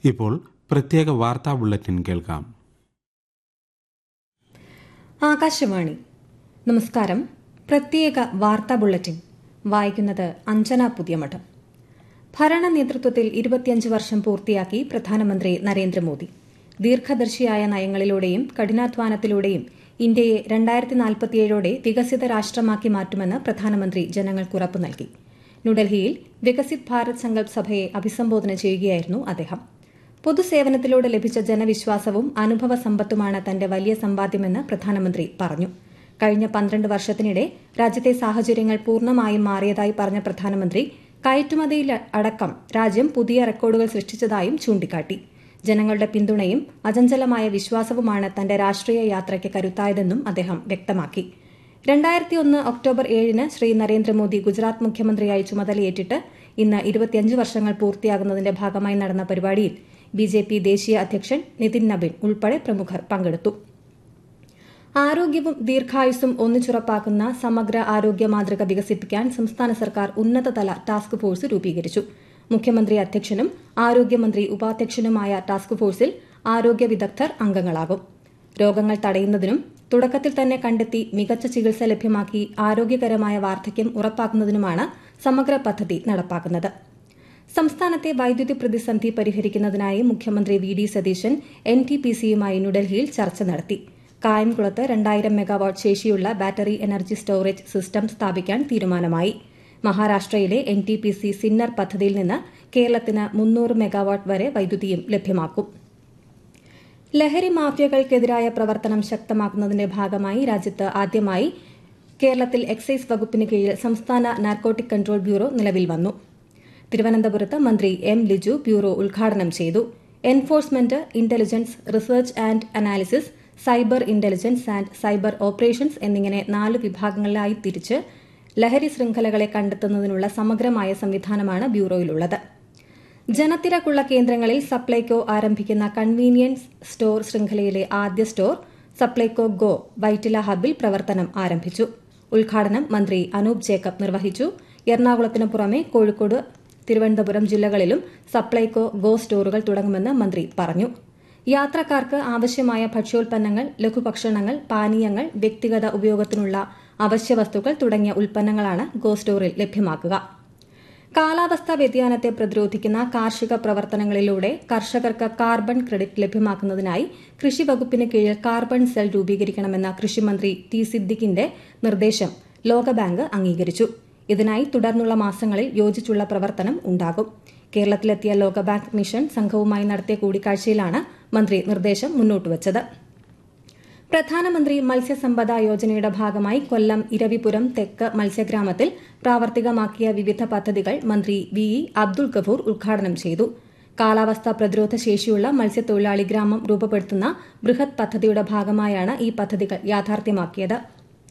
ഇപ്പോൾ പ്രത്യേക വാർത്താ ബുള്ളറ്റിൻ കേൾക്കാം ആകാശവാണി നമസ്കാരം പ്രത്യേക വാർത്താ ബുള്ളറ്റിൻ വായിക്കുന്നത് അഞ്ജന പുതിയമഠം ഭരണ നേതൃത്വത്തിൽ ഇരുപത്തിയഞ്ച് വർഷം പൂർത്തിയാക്കി പ്രധാനമന്ത്രി നരേന്ദ്രമോദി ദീർഘദർശിയായ നയങ്ങളിലൂടെയും കഠിനാധ്വാനത്തിലൂടെയും ഇന്ത്യയെ രണ്ടായിരത്തി നാൽപ്പത്തിയേഴോടെ വികസിത രാഷ്ട്രമാക്കി മാറ്റുമെന്ന് പ്രധാനമന്ത്രി ജനങ്ങൾക്ക് ഉറപ്പു നൽകി ന്യൂഡൽഹിയിൽ വികസിത് ഭാരത് സങ്കല്പ് സഭയെ അഭിസംബോധന ചെയ്യുകയായിരുന്നു അദ്ദേഹം പൊതുസേവനത്തിലൂടെ ലഭിച്ച ജനവിശ്വാസവും അനുഭവ സമ്പത്തുമാണ് തന്റെ വലിയ സമ്പാദ്യമെന്ന് പ്രധാനമന്ത്രി പറഞ്ഞു കഴിഞ്ഞ പന്ത്രണ്ട് വർഷത്തിനിടെ രാജ്യത്തെ സാഹചര്യങ്ങൾ പൂർണ്ണമായും മാറിയതായി പറഞ്ഞ പ്രധാനമന്ത്രി കയറ്റുമതിയിൽ അടക്കം രാജ്യം പുതിയ റെക്കോർഡുകൾ സൃഷ്ടിച്ചതായും ചൂണ്ടിക്കാട്ടി ജനങ്ങളുടെ പിന്തുണയും അചഞ്ചലമായ വിശ്വാസവുമാണ് തന്റെ രാഷ്ട്രീയ യാത്രയ്ക്ക് കരുത്തായതെന്നും അദ്ദേഹം വ്യക്തമാക്കി രണ്ടായിരത്തി ഒന്ന് ഒക്ടോബർ ഏഴിന് ശ്രീ നരേന്ദ്രമോദി ഗുജറാത്ത് മുഖ്യമന്ത്രിയായി ചുമതലയേറ്റിട്ട് ഇന്ന് ഇരുപത്തിയഞ്ച് വർഷങ്ങൾ പൂർത്തിയാകുന്നതിന്റെ ഭാഗമായി നടന്ന പരിപാടിയിൽ ബി ജെ പി ദേശീയ അധ്യക്ഷൻ നിതിൻ നബിൻ ഉൾപ്പെടെ പ്രമുഖർ പങ്കെടുത്തു ആരോഗ്യവും ദീർഘായുസ്സും ഒന്നിച്ചുറപ്പാക്കുന്ന സമഗ്ര ആരോഗ്യ മാതൃക വികസിപ്പിക്കാൻ സംസ്ഥാന സർക്കാർ ഉന്നതതല ടാസ്ക് ഫോഴ്സ് രൂപീകരിച്ചു മുഖ്യമന്ത്രി അധ്യക്ഷനും ആരോഗ്യമന്ത്രി ഉപാധ്യക്ഷനുമായ ടാസ്ക് ഫോഴ്സിൽ ആരോഗ്യ വിദഗ്ധർ അംഗങ്ങളാകും രോഗങ്ങൾ തടയുന്നതിനും തുടക്കത്തിൽ തന്നെ കണ്ടെത്തി മികച്ച ചികിത്സ ലഭ്യമാക്കി ആരോഗ്യകരമായ വാർദ്ധക്യം ഉറപ്പാക്കുന്നതിനുമാണ് സമഗ്ര പദ്ധതി നടപ്പാക്കുന്നത് സംസ്ഥാനത്തെ വൈദ്യുതി പ്രതിസന്ധി പരിഹരിക്കുന്നതിനായി മുഖ്യമന്ത്രി V D Satheesan N T P സിയുമായി ന്യൂഡൽഹിയിൽ ചർച്ച നടത്തി കായംകുളത്ത് രണ്ടായിരം മെഗാവാട്ട് ശേഷിയുള്ള ബാറ്ററി എനർജി സ്റ്റോറേജ് സിസ്റ്റം സ്ഥാപിക്കാൻ തീരുമാനമായി മഹാരാഷ്ട്രയിലെ N T P C Sinnar പദ്ധതിയിൽ നിന്ന് കേരളത്തിന് മുന്നൂറ് മെഗാവാട്ട് വരെ വൈദ്യുതിയും ലഭ്യമാക്കും ലഹരി മാഫിയകൾക്കെതിരായ പ്രവർത്തനം ശക്തമാക്കുന്നതിന്റെ ഭാഗമായി രാജ്യത്ത് ആദ്യമായി കേരളത്തിൽ എക്സൈസ് വകുപ്പിന് കീഴിൽ സംസ്ഥാന നാർക്കോട്ടിക് കൺട്രോൾ ബ്യൂറോ നിലവിൽ വന്നു തിരുവനന്തപുരത്ത് മന്ത്രി എം ലിജു ബ്യൂറോ ഉദ്ഘാടനം ചെയ്തു enforcement intelligence research and analysis cyber intelligence and cyber operations എന്നിങ്ങനെ നാല് വിഭാഗങ്ങളിലായി തിരിച്ച് ലഹരി ശൃംഖലകളെ കണ്ടെത്തുന്നതിനുള്ള സമഗ്രമായ സംവിധാനമാണ് ബ്യൂറോയിലുള്ളത് ജനത്തിരക്കുള്ള കേന്ദ്രങ്ങളിൽ സപ്ലൈകോ ആരംഭിക്കുന്ന കൺവീനിയൻസ് സ്റ്റോർ ശൃംഖലയിലെ ആദ്യ സ്റ്റോർ സപ്ലൈകോ ഗോ വൈറ്റില ഹബിൽ പ്രവർത്തനം ആരംഭിച്ചു ഉദ്ഘാടനം മന്ത്രി അനൂപ് ജേക്കബ് നിർവഹിച്ചു എറണാകുളത്തിന് പുറമെ കോഴിക്കോട് തിരുവനന്തപുരം ജില്ലകളിലും സപ്ലൈകോ ഗോ സ്റ്റോറുകൾ തുടങ്ങുമെന്ന് മന്ത്രി പറഞ്ഞു യാത്രക്കാർക്ക് ആവശ്യമായ ഭക്ഷ്യോൽപ്പന്നങ്ങൾ ലഘുഭക്ഷണങ്ങൾ പാനീയങ്ങൾ വ്യക്തിഗത ഉപയോഗത്തിനുള്ള അവശ്യവസ്തുക്കൾ തുടങ്ങിയ ഉൽപ്പന്നങ്ങളാണ് ഗോ സ്റ്റോറിൽ ലഭ്യമാക്കുക കാലാവസ്ഥാ വ്യതിയാനത്തെ പ്രതിരോധിക്കുന്ന കാർഷിക പ്രവർത്തനങ്ങളിലൂടെ കർഷകർക്ക് കാർബൺ ക്രെഡിറ്റ് ലഭ്യമാക്കുന്നതിനായി കൃഷി വകുപ്പിന് കീഴിൽ കാർബൺ സെൽ രൂപീകരിക്കണമെന്ന കൃഷിമന്ത്രി ടി സിദ്ദിഖിന്റെ നിർദ്ദേശം ലോകബാങ്ക് അംഗീകരിച്ചു ഇതിനായി തുടർന്നുള്ള മാസങ്ങളിൽ യോജിച്ചുള്ള പ്രവർത്തനം ഉണ്ടാകും കേരളത്തിലെത്തിയ ലോകബാങ്ക് മിഷൻ സംഘവുമായി നടത്തിയ കൂടിക്കാഴ്ചയിലാണ് മന്ത്രി നിർദ്ദേശം മുന്നോട്ടുവച്ചത് പ്രധാനമന്ത്രി മത്സ്യസമ്പദ യോജനയുടെ ഭാഗമായി കൊല്ലം ഇരവിപുരം തെക്ക് മത്സ്യഗ്രാമത്തിൽ പ്രാവർത്തികമാക്കിയ വിവിധ പദ്ധതികൾ മന്ത്രി വി ഇ അബ്ദുൾ ഗഫൂർ ഉദ്ഘാടനം ചെയ്തു കാലാവസ്ഥാ പ്രതിരോധ ശേഷിയുള്ള മത്സ്യത്തൊഴിലാളി ഗ്രാമം രൂപപ്പെടുത്തുന്ന ബൃഹത് പദ്ധതിയുടെ ഭാഗമായാണ് ഈ പദ്ധതികൾ യാഥാർത്ഥ്യമാക്കിയത്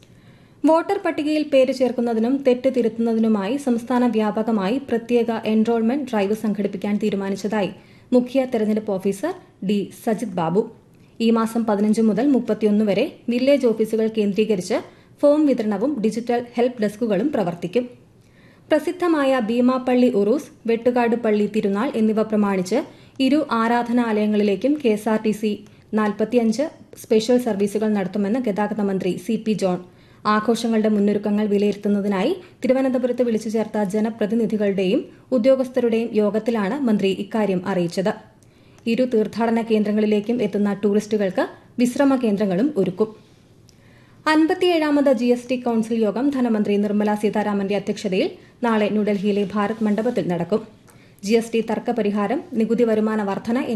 വോട്ടർ പട്ടികയിൽ പേര് ചേർക്കുന്നതിനും തെറ്റ് തിരുത്തുന്നതിനുമായി സംസ്ഥാന വ്യാപകമായി പ്രത്യേക എൻറോൾമെന്റ് ഡ്രൈവ് സംഘടിപ്പിക്കാൻ തീരുമാനിച്ചതായി മുഖ്യ തെരഞ്ഞെടുപ്പ് ഓഫീസർ ഡി സജിത് ബാബു ഈ മാസം പതിനഞ്ച് മുതൽ മുപ്പത്തിയൊന്ന് വരെ വില്ലേജ് ഓഫീസുകൾ കേന്ദ്രീകരിച്ച് ഫോം വിതരണവും ഡിജിറ്റൽ ഹെൽപ്പ് ഡെസ്കുകളും പ്രവർത്തിക്കും പ്രസിദ്ധമായ ഭീമാപ്പള്ളി ഉറൂസ് വെട്ടുകാട് പള്ളി തിരുനാൾ എന്നിവ പ്രമാണിച്ച് ഇരു ആരാധനാലയങ്ങളിലേക്കും കെഎസ്ആർടിസി നാൽപ്പത്തിയഞ്ച് സ്പെഷ്യൽ സർവീസുകൾ നടത്തുമെന്ന് ഗതാഗത മന്ത്രി സി പി ജോൺ ആഘോഷങ്ങളുടെ മുന്നൊരുക്കങ്ങൾ വിലയിരുത്തുന്നതിനായി തിരുവനന്തപുരത്ത് വിളിച്ചു ചേർത്ത ജനപ്രതിനിധികളുടെയും ഉദ്യോഗസ്ഥരുടെയും യോഗത്തിലാണ് മന്ത്രി ഇക്കാര്യം അറിയിച്ചത് ഇരു തീർത്ഥാടന കേന്ദ്രങ്ങളിലേക്കും എത്തുന്ന ടൂറിസ്റ്റുകൾക്ക് വിശ്രമ കേന്ദ്രങ്ങളും ഒരുക്കും അൻപത്തിയേഴാമത് ജി എസ് ടി കൌൺസിൽ യോഗം ധനമന്ത്രി നിർമ്മല സീതാരാമന്റെ അധ്യക്ഷതയിൽ നാളെ ന്യൂഡൽഹിയിലെ ഭാരത് മണ്ഡപത്തിൽ നടക്കും ജി എസ് ടി തർക്ക പരിഹാരം നികുതി വരുമാന വർധന